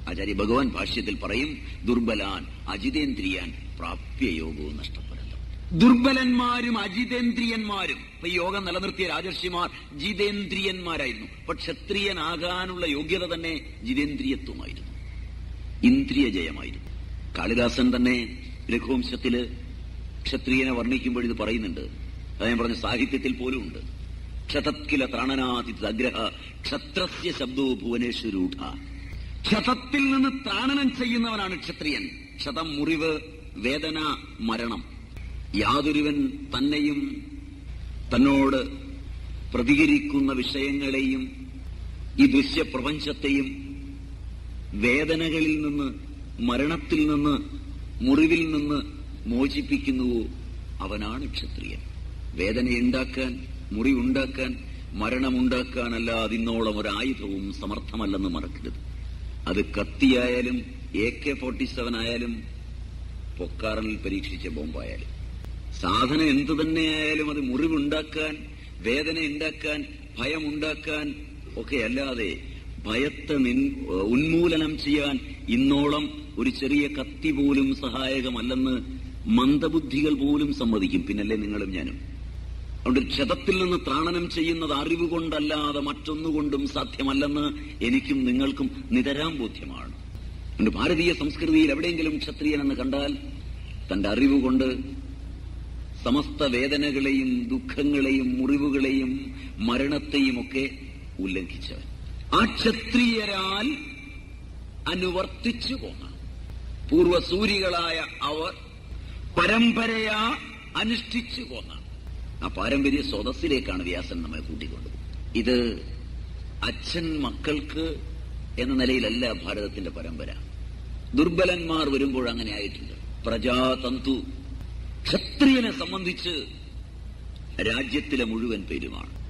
ആചാര്യ ഭഗവാൻ ഭാഷ്യത്തിൽ പറയും ദുർബലാൻ അജിതേന്ദ്രിയാൻ പ്രാപ്യയോഗവും നഷ്ടപ്പെടുന്നത് ദുർബലന്മാരും അജിതേന്ദ്രിയന്മാരും ഇപ്പൊ ഈ യോഗം നിലനിർത്തിയ രാജർഷിമാർ ജിതേന്ദ്രിയന്മാരായിരുന്നു അപ്പൊ ക്ഷത്രിയനാകാനുള്ള യോഗ്യത തന്നെ ജിതേന്ദ്രിയത്വമായിരുന്നു ഇന്ദ്രിയ ജയമായിരുന്നു കാളിദാസൻ തന്നെ രഘുവംശത്തില് ക്ഷത്രിയനെ വർണ്ണിക്കുമ്പോൾ ഇത് പറയുന്നുണ്ട് അത് ഞാൻ പറഞ്ഞ സാഹിത്യത്തിൽ പോലും ഉണ്ട് ക്ഷതത്കില ത്രാണനാതി അഗ്രഹ ക്ഷത്രസ്യ ശബ്ദോ ഭുവനേശ്വരൂഢ ക്ഷതത്തിൽ നിന്ന് ത്രാണനം ചെയ്യുന്നവനാണ് ക്ഷത്രിയൻ ക്ഷതം മുറിവ് വേദന മരണം യാതൊരുവൻ തന്നെയും തന്നോട് പ്രതികരിക്കുന്ന വിഷയങ്ങളെയും ഈ ദൃശ്യപ്രപഞ്ചത്തെയും വേദനകളിൽ നിന്ന് മരണത്തിൽ നിന്ന് മുറിവിൽ നിന്ന് മോചിപ്പിക്കുന്നുവോ അവനാണ് ക്ഷത്രിയൻ വേദനയുണ്ടാക്കാൻ മുറിവുണ്ടാക്കാൻ മരണമുണ്ടാക്കാനല്ല അതിന്നോളം ഒരായുധവും സമർത്ഥമല്ലെന്ന് മറക്കരുത് അത് കത്തിയായാലും എ കെ ഫോർട്ടി സെവൻ ആയാലും പൊക്കാറനിൽ പരീക്ഷിച്ച ബോംബായാലും സാധനം എന്തു തന്നെയായാലും അത് മുറിവുണ്ടാക്കാൻ വേദന ഉണ്ടാക്കാൻ ഭയമുണ്ടാക്കാൻ ഒക്കെ അല്ലാതെ ഭയത്തെ നിൻ- ഉന്മൂലനം ചെയ്യാൻ ഇന്നോളം ഒരു ചെറിയ കത്തി പോലും സഹായകമല്ലെന്ന് മന്ദബുദ്ധികൾ പോലും സമ്മതിക്കും പിന്നല്ലേ നിങ്ങളും ഞാനും അതുകൊണ്ട് ക്ഷതത്തിൽ നിന്ന് ത്രാണനം ചെയ്യുന്നത് അറിവ് കൊണ്ടല്ലാതെ മറ്റൊന്നുകൊണ്ടും സാധ്യമല്ലെന്ന് എനിക്കും നിങ്ങൾക്കും നിതരാം ബോധ്യമാണ് അതുകൊണ്ട് ഭാരതീയ സംസ്കൃതിയിൽ എവിടെയെങ്കിലും ക്ഷത്രിയൻ എന്ന് കണ്ടാൽ തന്റെ അറിവ് കൊണ്ട് സമസ്ത വേദനകളെയും ദുഃഖങ്ങളെയും മുറിവുകളെയും മരണത്തെയും ഒക്കെ ഉല്ലംഘിച്ചവൻ ആ ക്ഷത്രിയരാൽ അനുവർത്തിച്ചു പോന്ന പൂർവസൂരികളായ അവർ പരമ്പരയാ അനുഷ്ഠിച്ചു പോന്ന ആ പാരമ്പര്യ സ്രോതസ്സിലേക്കാണ് വ്യാസൻ നമ്മെ കൂട്ടിക്കൊണ്ടത് ഇത് അച്ഛൻ മക്കൾക്ക് എന്ന നിലയിലല്ല ഭാരതത്തിന്റെ പരമ്പര ദുർബലന്മാർ വരുമ്പോൾ അങ്ങനെ ആയിട്ടുണ്ട് പ്രജാതന്തു ക്ഷത്രിയനെ സംബന്ധിച്ച് രാജ്യത്തിലെ മുഴുവൻ പേരുമാണ്